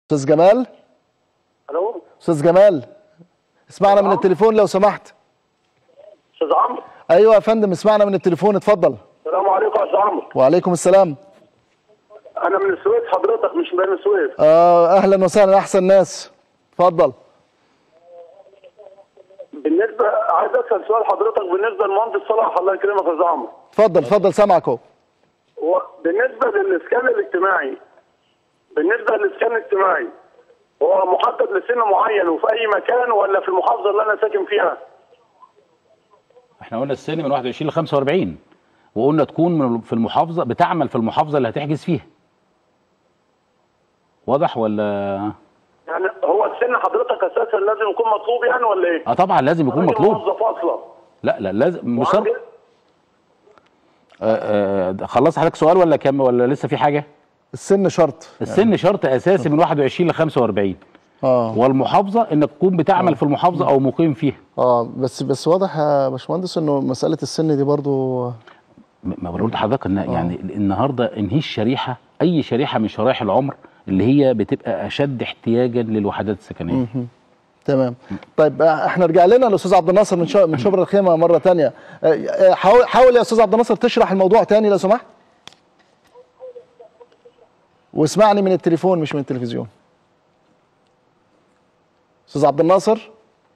استاذ جمال الو استاذ جمال اسمعنا من نعم. التليفون لو سمحت استاذ عمرو ايوه يا فندم اسمعنا من التليفون اتفضل السلام عليكم يا استاذ عمرو وعليكم السلام انا من السويس حضرتك مش من السويس آه اهلا وسهلا احسن ناس اتفضل بالنسبه عايز اسال سؤال حضرتك بالنسبه لمهندس صلاح الله يكرمك يا استاذ عمرو اتفضل اتفضل سامعك اهو هو بالنسبه للاسكان الاجتماعي بالنسبه للاسكان الاجتماعي هو محدد لسن معين وفي اي مكان ولا في المحافظه اللي انا ساكن فيها احنا قلنا السن من 21 ل 45 وقلنا تكون من في المحافظه بتعمل في المحافظه اللي هتحجز فيها واضح ولا يعني هو السن حضرتك اساسا لازم يكون مطلوب يعني ولا ايه؟ اه طبعا لازم يكون راجل مطلوب موظف اصلا لا لا لازم مش شرط وعندي- آه آه خلصت حضرتك سؤال ولا كم ولا لسه في حاجه السن شرط السن شرط اساسي من 21 ل 45 اه والمحافظه انك تكون بتعمل في المحافظه او مقيم فيها اه بس بس واضح يا باشمهندس انه مساله السن دي برضو م- ما بقول لحضرتك ان يعني النهارده انهي الشريحه اي شريحه من شرائح العمر اللي هي بتبقى اشد احتياجا للوحدات السكنيه تمام طيب آه، احنا رجع لنا الاستاذ عبد الناصر من شو... من شبرا الخيمه مره تانية آه، آه، حاول حاول يا استاذ عبد الناصر تشرح الموضوع تاني لو سمحت واسمعني من التليفون مش من التلفزيون استاذ عبد الناصر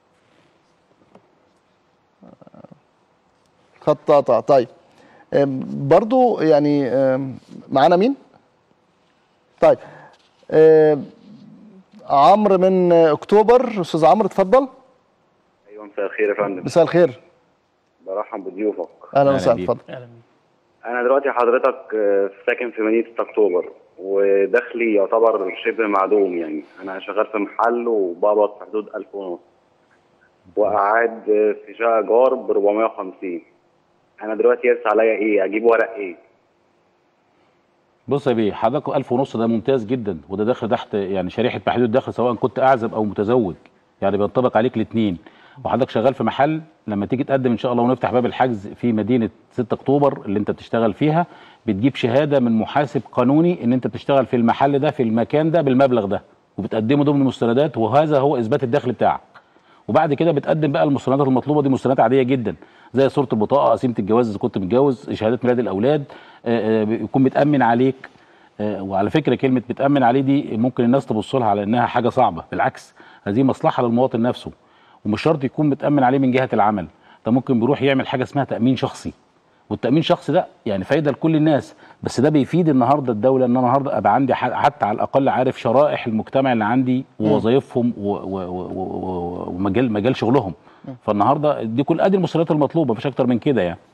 خط قطع طيب آم، برضو يعني آم، معانا مين طيب آم، عمرو من اكتوبر استاذ عمرو اتفضل ايوه مساء الخير يا فندم مساء الخير برحب بضيوفك اهلا أهلا وسهلا بيك. اتفضل انا دلوقتي حضرتك آه، ساكن في مدينه اكتوبر ودخلي يعتبر شبه معدوم يعني انا شغال في محل وبقبض في حدود 1000 ونص وقاعد آه، في شقه جار ب 450 انا دلوقتي يرسى عليا ايه اجيب ورق ايه بص يا بيه حضرتك 1000 ونص ده ممتاز جدا وده داخل تحت يعني شريحه محدود الدخل سواء كنت اعزب او متزوج يعني بينطبق عليك الاثنين وحضرتك شغال في محل لما تيجي تقدم ان شاء الله ونفتح باب الحجز في مدينه 6 اكتوبر اللي انت بتشتغل فيها بتجيب شهاده من محاسب قانوني ان انت بتشتغل في المحل ده في المكان ده بالمبلغ ده وبتقدمه ضمن المستندات وهذا هو اثبات الدخل بتاعك وبعد كده بتقدم بقى المستندات المطلوبه دي مستندات عاديه جدا زي صوره البطاقه قسيمه الجواز اذا كنت متجوز شهادات ميلاد الاولاد آه، آه، يكون متامن عليك آه، وعلى فكره كلمه بتامن عليه دي ممكن الناس تبص لها على انها حاجه صعبه بالعكس هذه مصلحه للمواطن نفسه ومش شرط يكون متامن عليه من جهه العمل ده ممكن بيروح يعمل حاجه اسمها تامين شخصي والتامين الشخصي ده يعني فايده لكل الناس بس ده بيفيد النهارده الدوله ان انا النهارده ابقى عندي ح- حتى على الاقل عارف شرائح المجتمع اللي عندي ووظائفهم و- و- و- و- ومجال مجال شغلهم فالنهارده دي كل ادي المسؤوليات المطلوبه مفيش اكتر من كده يعني